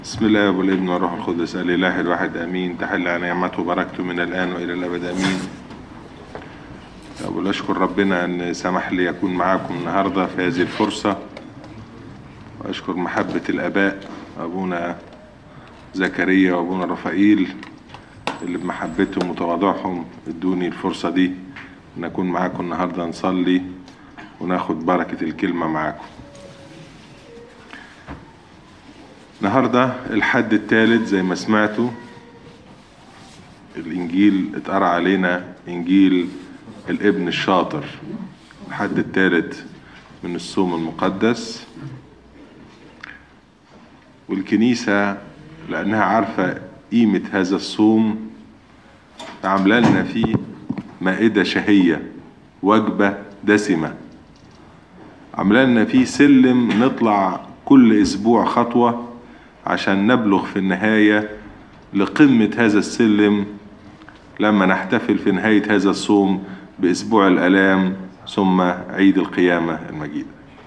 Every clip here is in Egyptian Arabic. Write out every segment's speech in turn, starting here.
بسم الله والابن والروح القدس الاله الواحد امين تحل على نعمته وبركته من الان والى الابد امين أقول أشكر ربنا أن سمح لي أكون معاكم النهاردة في هذه الفرصة وأشكر محبة الآباء أبونا زكريا وأبونا رفائيل اللي بمحبتهم وتواضعهم ادوني الفرصة دي أن أكون معاكم النهاردة نصلي وناخد بركة الكلمة معاكم النهاردة الحد الثالث زي ما سمعتوا الإنجيل اتقرأ علينا إنجيل الابن الشاطر الحد الثالث من الصوم المقدس والكنيسة لأنها عارفة قيمة هذا الصوم عاملة لنا فيه مائدة شهية وجبة دسمة عاملة لنا فيه سلم نطلع كل أسبوع خطوة عشان نبلغ في النهاية لقمة هذا السلم لما نحتفل في نهاية هذا الصوم بأسبوع الآلام ثم عيد القيامة المجيدة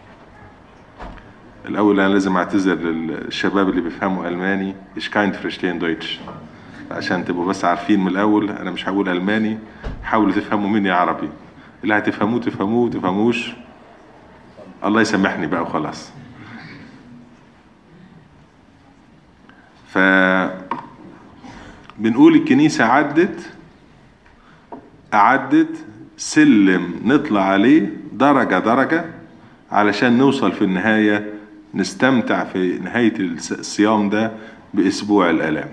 الأول أنا لازم أعتذر للشباب اللي بيفهموا ألماني إيش كايند فريشتين دويتش عشان تبقوا بس عارفين من الأول أنا مش هقول ألماني حاولوا تفهموا مني عربي اللي هتفهموه تفهموه تفهموش الله يسامحني بقى وخلاص ف بنقول الكنيسة عدت أعدت سلم نطلع عليه درجة درجة علشان نوصل في النهاية نستمتع في نهاية الصيام ده بأسبوع الآلام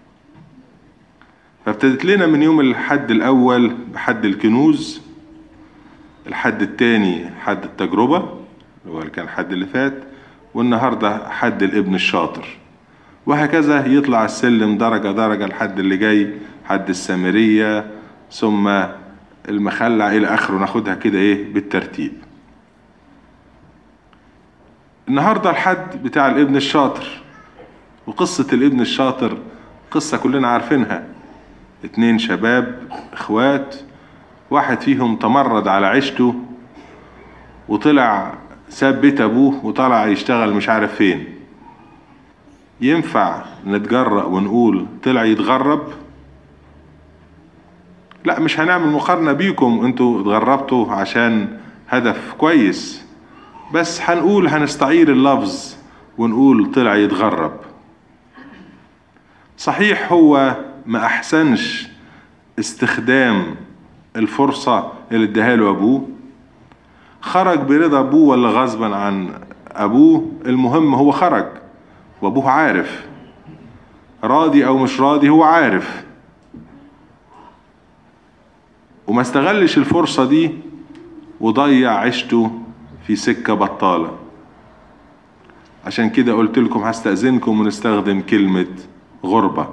فابتدت لنا من يوم الحد الأول بحد الكنوز الحد التاني حد التجربة اللي هو كان الحد اللي فات والنهاردة حد الابن الشاطر وهكذا يطلع السلم درجة درجة الحد اللي جاي حد السامرية ثم المخلع إلى آخره ناخدها كده إيه بالترتيب النهاردة الحد بتاع الابن الشاطر وقصة الابن الشاطر قصة كلنا عارفينها اتنين شباب اخوات واحد فيهم تمرد على عيشته وطلع ساب بيت ابوه وطلع يشتغل مش عارف فين ينفع نتجرأ ونقول طلع يتغرب لا مش هنعمل مقارنة بيكم انتوا اتغربتوا عشان هدف كويس بس هنقول هنستعير اللفظ ونقول طلع يتغرب صحيح هو ما احسنش استخدام الفرصة اللي اداها له ابوه خرج برضا ابوه ولا غصبا عن ابوه المهم هو خرج وابوه عارف راضي او مش راضي هو عارف وما استغلش الفرصة دي وضيع عيشته في سكة بطالة عشان كده قلت لكم هستأذنكم ونستخدم كلمة غربة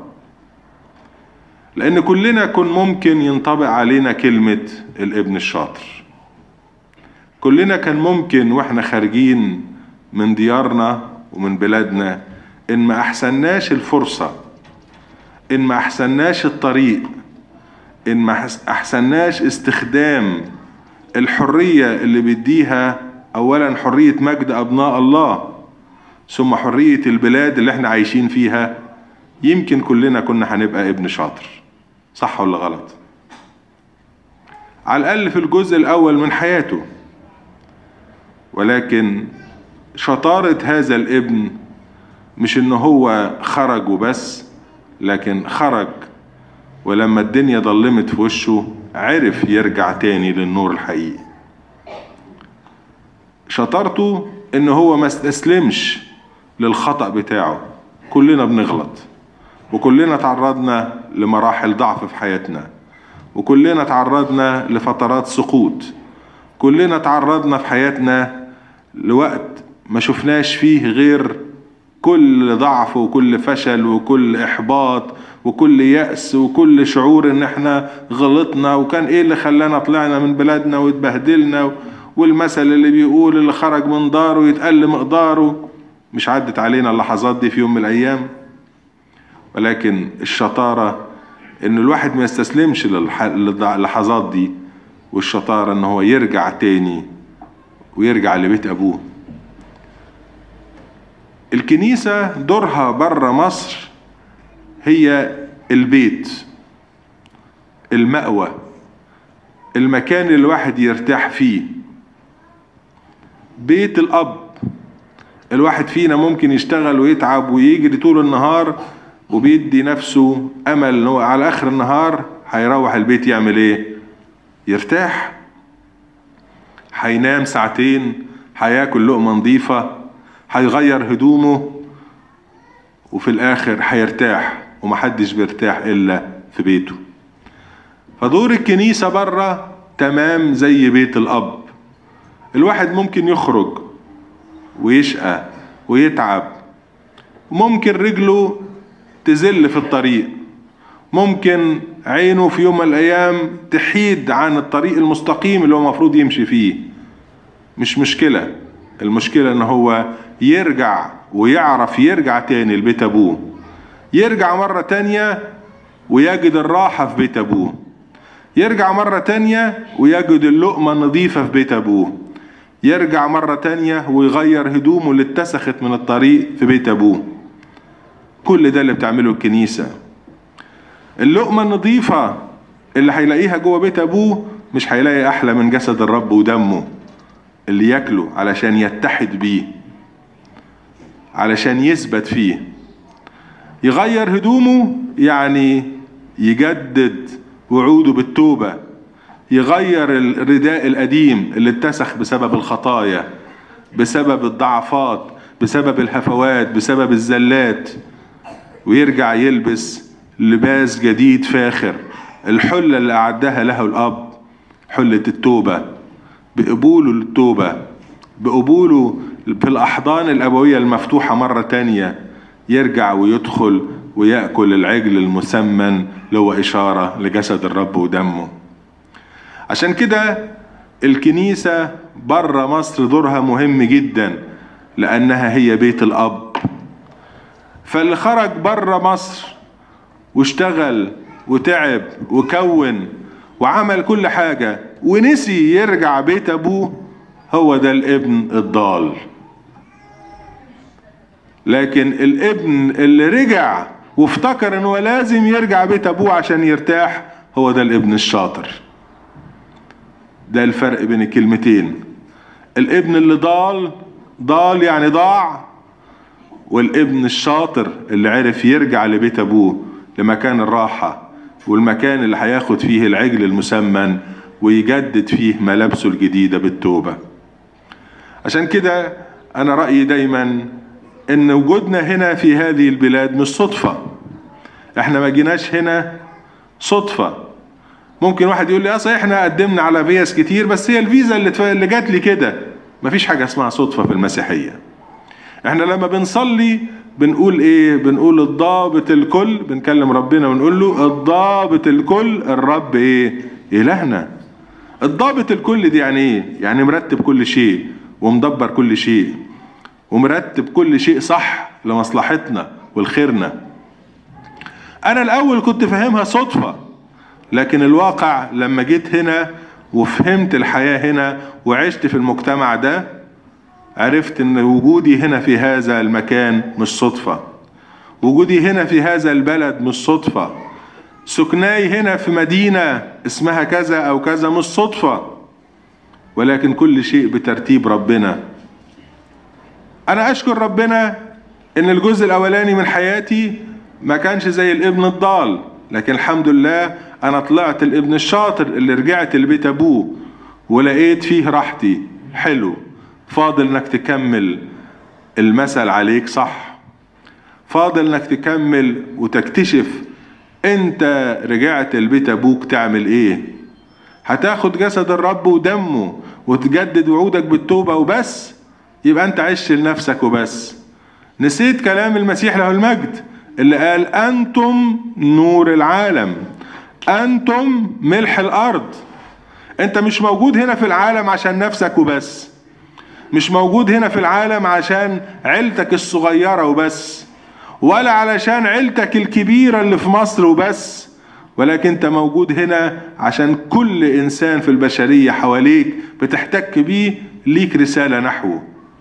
لأن كلنا كن ممكن ينطبق علينا كلمة الابن الشاطر كلنا كان ممكن واحنا خارجين من ديارنا ومن بلادنا إن ما أحسناش الفرصة إن ما أحسناش الطريق إن ما أحسناش استخدام الحرية اللي بيديها أولا حرية مجد أبناء الله ثم حرية البلاد اللي احنا عايشين فيها يمكن كلنا كنا هنبقى ابن شاطر صح ولا غلط على الأقل في الجزء الأول من حياته ولكن شطارة هذا الابن مش ان هو خرج وبس لكن خرج ولما الدنيا ضلمت في وشه عرف يرجع تاني للنور الحقيقي شطارته ان هو ما استسلمش للخطأ بتاعه كلنا بنغلط وكلنا تعرضنا لمراحل ضعف في حياتنا وكلنا تعرضنا لفترات سقوط كلنا تعرضنا في حياتنا لوقت ما شفناش فيه غير كل ضعف وكل فشل وكل احباط وكل يأس وكل شعور ان احنا غلطنا وكان ايه اللي خلانا طلعنا من بلادنا واتبهدلنا والمثل اللي بيقول اللي خرج من داره يتقل مقداره مش عدت علينا اللحظات دي في يوم من الايام ولكن الشطارة ان الواحد ما يستسلمش للحظات دي والشطارة ان هو يرجع تاني ويرجع لبيت ابوه الكنيسة دورها بره مصر هي البيت المأوى المكان اللي الواحد يرتاح فيه بيت الأب الواحد فينا ممكن يشتغل ويتعب ويجري طول النهار وبيدي نفسه أمل إن هو على آخر النهار هيروح البيت يعمل إيه؟ يرتاح هينام ساعتين هياكل لقمة نظيفة هيغير هدومه وفي الآخر هيرتاح ومحدش بيرتاح إلا في بيته فدور الكنيسة بره تمام زي بيت الأب الواحد ممكن يخرج ويشقى ويتعب ممكن رجله تزل في الطريق ممكن عينه في يوم من الأيام تحيد عن الطريق المستقيم اللي هو المفروض يمشي فيه مش مشكلة المشكلة ان هو يرجع ويعرف يرجع تاني لبيت ابوه يرجع مرة تانية ويجد الراحة في بيت ابوه يرجع مرة تانية ويجد اللقمة النظيفة في بيت ابوه يرجع مرة تانية ويغير هدومه اللي اتسخت من الطريق في بيت ابوه كل ده اللي بتعمله الكنيسة اللقمة النظيفة اللي هيلاقيها جوه بيت ابوه مش هيلاقي احلى من جسد الرب ودمه اللي ياكله علشان يتحد بيه علشان يثبت فيه يغير هدومه يعني يجدد وعوده بالتوبة يغير الرداء القديم اللي اتسخ بسبب الخطايا بسبب الضعفات بسبب الهفوات بسبب الزلات ويرجع يلبس لباس جديد فاخر الحلة اللي أعدها له الأب حلة التوبة بقبوله للتوبة بقبوله في الأحضان الأبوية المفتوحة مرة تانية يرجع ويدخل ويأكل العجل المسمن اللي هو إشارة لجسد الرب ودمه عشان كده الكنيسة بره مصر دورها مهم جدا لأنها هي بيت الأب فاللي خرج بره مصر واشتغل وتعب وكون وعمل كل حاجة ونسي يرجع بيت أبوه هو ده الابن الضال لكن الابن اللي رجع وافتكر انه لازم يرجع بيت ابوه عشان يرتاح هو ده الابن الشاطر ده الفرق بين الكلمتين الابن اللي ضال ضال يعني ضاع والابن الشاطر اللي عرف يرجع لبيت ابوه لمكان الراحة والمكان اللي هياخد فيه العجل المسمن ويجدد فيه ملابسه الجديدة بالتوبة عشان كده انا رأيي دايما ان وجودنا هنا في هذه البلاد مش صدفة احنا ما جيناش هنا صدفة ممكن واحد يقول لي اه صحيح احنا قدمنا على فيز كتير بس هي الفيزا اللي اللي جات لي كده مفيش حاجة اسمها صدفة في المسيحية احنا لما بنصلي بنقول ايه بنقول الضابط الكل بنكلم ربنا ونقول له الضابط الكل الرب ايه الهنا الضابط الكل دي يعني ايه يعني مرتب كل شيء ومدبر كل شيء ومرتب كل شيء صح لمصلحتنا والخيرنا انا الاول كنت فاهمها صدفة لكن الواقع لما جيت هنا وفهمت الحياة هنا وعشت في المجتمع ده عرفت ان وجودي هنا في هذا المكان مش صدفة وجودي هنا في هذا البلد مش صدفة سكناي هنا في مدينة اسمها كذا او كذا مش صدفة ولكن كل شيء بترتيب ربنا انا اشكر ربنا ان الجزء الاولاني من حياتي ما كانش زي الابن الضال لكن الحمد لله انا طلعت الابن الشاطر اللي رجعت لبيت ابوه ولقيت فيه راحتي حلو فاضل انك تكمل المثل عليك صح فاضل انك تكمل وتكتشف انت رجعت لبيت ابوك تعمل ايه هتاخد جسد الرب ودمه وتجدد وعودك بالتوبة وبس يبقى انت عشت لنفسك وبس نسيت كلام المسيح له المجد اللي قال انتم نور العالم انتم ملح الارض انت مش موجود هنا في العالم عشان نفسك وبس مش موجود هنا في العالم عشان عيلتك الصغيرة وبس ولا علشان عيلتك الكبيرة اللي في مصر وبس ولكن انت موجود هنا عشان كل انسان في البشرية حواليك بتحتك بيه ليك رسالة نحوه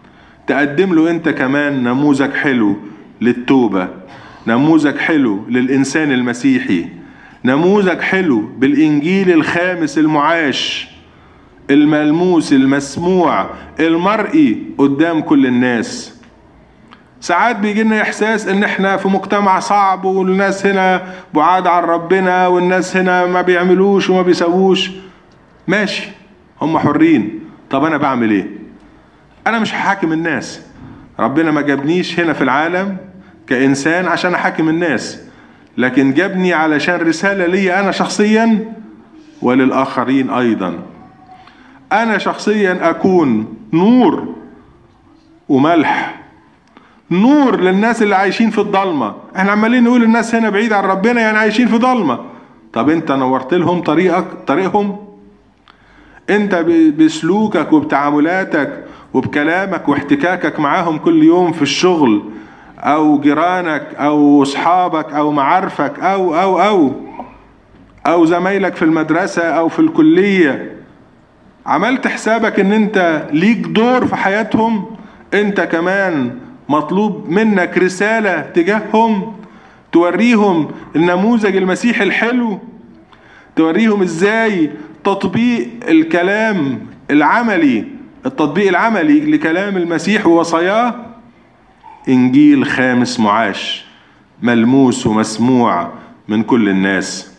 تقدم له انت كمان نموذج حلو للتوبة نموذج حلو للإنسان المسيحي نموذج حلو بالإنجيل الخامس المعاش الملموس المسموع المرئي قدام كل الناس ساعات بيجي لنا احساس ان احنا في مجتمع صعب والناس هنا بعاد عن ربنا والناس هنا ما بيعملوش وما بيسووش ماشي هم حرين طب انا بعمل ايه انا مش هحاكم الناس ربنا ما جابنيش هنا في العالم كانسان عشان احاكم الناس لكن جابني علشان رساله لي انا شخصيا وللاخرين ايضا انا شخصيا اكون نور وملح نور للناس اللي عايشين في الضلمة احنا عمالين نقول الناس هنا بعيد عن ربنا يعني عايشين في ضلمة طب انت نورت لهم طريقك طريقهم انت بسلوكك وبتعاملاتك وبكلامك واحتكاكك معاهم كل يوم في الشغل او جيرانك او اصحابك او معارفك او او او او زمايلك في المدرسة او في الكلية عملت حسابك ان انت ليك دور في حياتهم انت كمان مطلوب منك رسالة تجاههم توريهم النموذج المسيحي الحلو توريهم ازاي تطبيق الكلام العملي التطبيق العملي لكلام المسيح ووصاياه انجيل خامس معاش ملموس ومسموع من كل الناس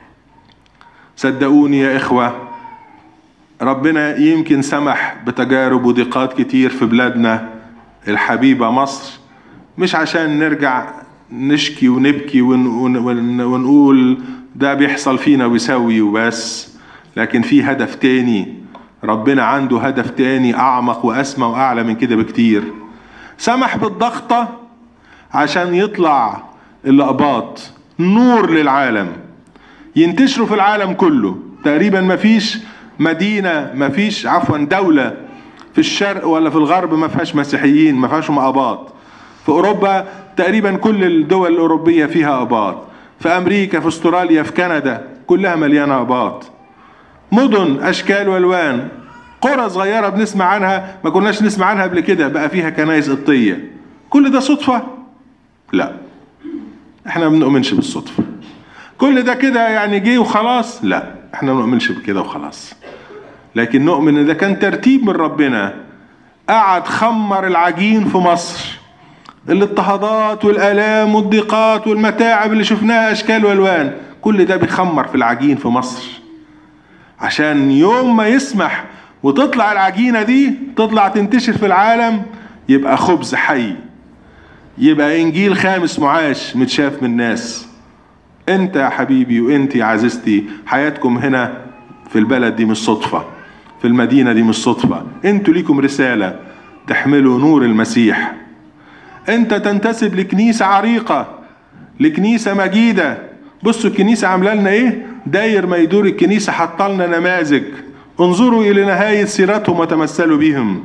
صدقوني يا اخوه ربنا يمكن سمح بتجارب وضيقات كتير في بلادنا الحبيبة مصر مش عشان نرجع نشكي ونبكي ونقول ده بيحصل فينا ويسوي وبس لكن في هدف تاني ربنا عنده هدف تاني أعمق وأسمى وأعلى من كده بكتير سمح بالضغطة عشان يطلع الأقباط نور للعالم ينتشروا في العالم كله تقريبا مفيش مدينة مفيش عفوا دولة في الشرق ولا في الغرب ما فيهاش مسيحيين ما فيهاش اباط في اوروبا تقريبا كل الدول الاوروبيه فيها اباط في امريكا في استراليا في كندا كلها مليانه اباط مدن اشكال والوان قرى صغيره بنسمع عنها ما كناش نسمع عنها قبل كده بقى فيها كنايس قبطيه كل ده صدفه لا احنا ما بنؤمنش بالصدفه كل ده كده يعني جه وخلاص لا احنا ما بنؤمنش بكده وخلاص لكن نؤمن ان ده كان ترتيب من ربنا قعد خمر العجين في مصر الاضطهادات والالام والضيقات والمتاعب اللي شفناها اشكال والوان كل ده بيخمر في العجين في مصر عشان يوم ما يسمح وتطلع العجينة دي تطلع تنتشر في العالم يبقى خبز حي يبقى انجيل خامس معاش متشاف من الناس انت يا حبيبي وانت يا عزيزتي حياتكم هنا في البلد دي مش صدفه في المدينة دي مش صدفة انتوا ليكم رسالة تحملوا نور المسيح انت تنتسب لكنيسة عريقة لكنيسة مجيدة بصوا الكنيسة عاملة لنا ايه داير ما يدور الكنيسة حط لنا نماذج انظروا الى نهاية سيرتهم وتمثلوا بهم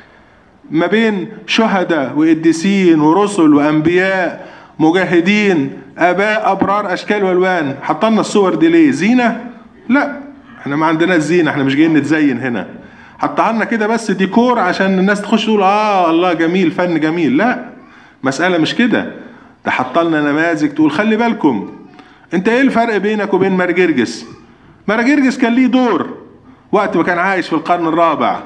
ما بين شهداء وقديسين ورسل وانبياء مجاهدين اباء ابرار اشكال والوان حطلنا الصور دي ليه زينه لا احنا ما عندناش زينه احنا مش جايين نتزين هنا حطها لنا كده بس ديكور عشان الناس تخش تقول اه الله جميل فن جميل لا مسألة مش كده ده حط لنا نماذج تقول خلي بالكم انت ايه الفرق بينك وبين مرجرجس مرجرجس كان ليه دور وقت ما كان عايش في القرن الرابع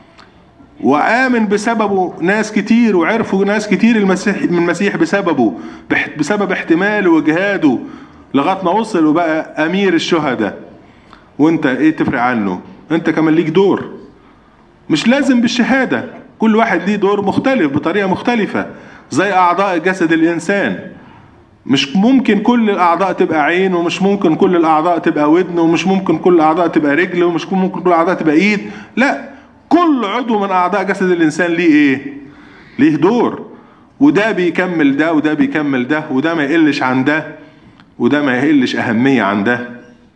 وآمن بسببه ناس كتير وعرفوا ناس كتير المسيح من المسيح بسببه بسبب احتماله وجهاده لغايه ما وصل وبقى امير الشهداء وانت ايه تفرق عنه انت كمان ليك دور مش لازم بالشهادة كل واحد ليه دور مختلف بطريقة مختلفة زي أعضاء جسد الإنسان مش ممكن كل الأعضاء تبقى عين ومش ممكن كل الأعضاء تبقى ودن ومش ممكن كل الأعضاء تبقى رجل ومش ممكن كل الأعضاء تبقى إيد لا كل عضو من أعضاء جسد الإنسان ليه إيه؟ ليه دور وده بيكمل ده وده بيكمل ده وده ما يقلش عن ده وده ما يقلش أهمية عن ده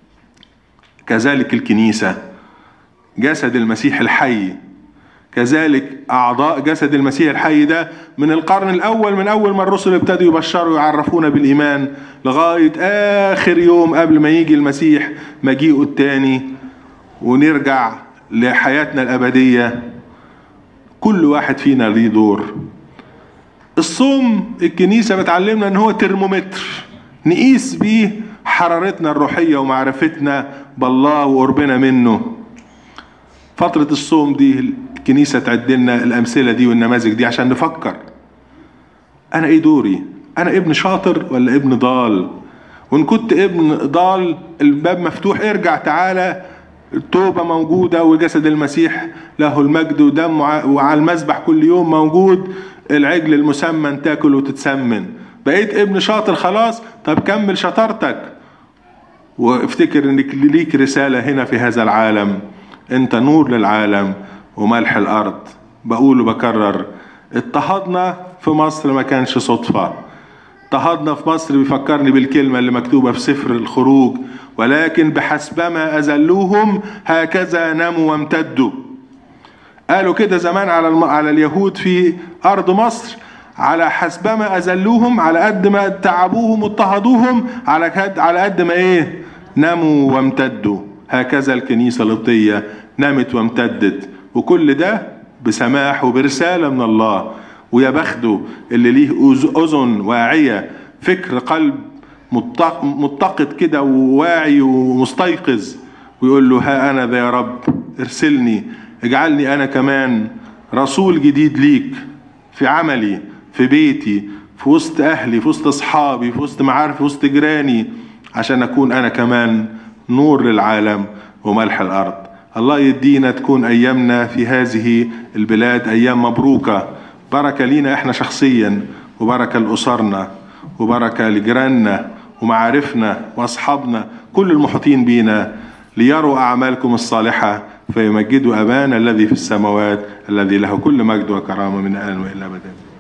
كذلك الكنيسة جسد المسيح الحي كذلك أعضاء جسد المسيح الحي ده من القرن الأول من أول ما الرسل ابتدوا يبشروا ويعرفونا بالإيمان لغاية آخر يوم قبل ما يجي المسيح مجيئه التاني ونرجع لحياتنا الأبدية كل واحد فينا ليه دور الصوم الكنيسة بتعلمنا ان هو ترمومتر نقيس بيه حرارتنا الروحية ومعرفتنا بالله وقربنا منه فترة الصوم دي الكنيسة تعد لنا الأمثلة دي والنماذج دي عشان نفكر أنا إيه دوري؟ أنا ابن شاطر ولا ابن ضال؟ وإن كنت ابن ضال الباب مفتوح ارجع تعالى التوبة موجودة وجسد المسيح له المجد ودم وعلى المذبح كل يوم موجود العجل المسمن تاكل وتتسمن بقيت ابن شاطر خلاص طب كمل شطارتك وافتكر انك ليك رسالة هنا في هذا العالم انت نور للعالم وملح الارض بقول وبكرر اضطهدنا في مصر ما كانش صدفة اضطهدنا في مصر بيفكرني بالكلمة اللي مكتوبة في سفر الخروج ولكن بحسبما أذلوهم هكذا نموا وامتدوا قالوا كده زمان على الم... على اليهود في أرض مصر على حسبما أذلوهم على قد ما تعبوهم واضطهدوهم على قد على قد ما إيه نموا وامتدوا هكذا الكنيسة القبطية نمت وامتدت وكل ده بسماح وبرسالة من الله ويا بخته اللي ليه أذن واعية فكر قلب متقد كده وواعي ومستيقظ ويقول له ها أنا ذا يا رب ارسلني اجعلني أنا كمان رسول جديد ليك في عملي في بيتي في وسط أهلي في وسط أصحابي في وسط معارفي في وسط جيراني عشان أكون أنا كمان نور للعالم وملح الأرض الله يدينا تكون أيامنا في هذه البلاد أيام مبروكة بركة لينا إحنا شخصيا وبركة لأسرنا وبركة لجيراننا ومعارفنا وأصحابنا كل المحيطين بينا ليروا أعمالكم الصالحة فيمجدوا أبانا الذي في السماوات الذي له كل مجد وكرامة من الآن وإلى أبدا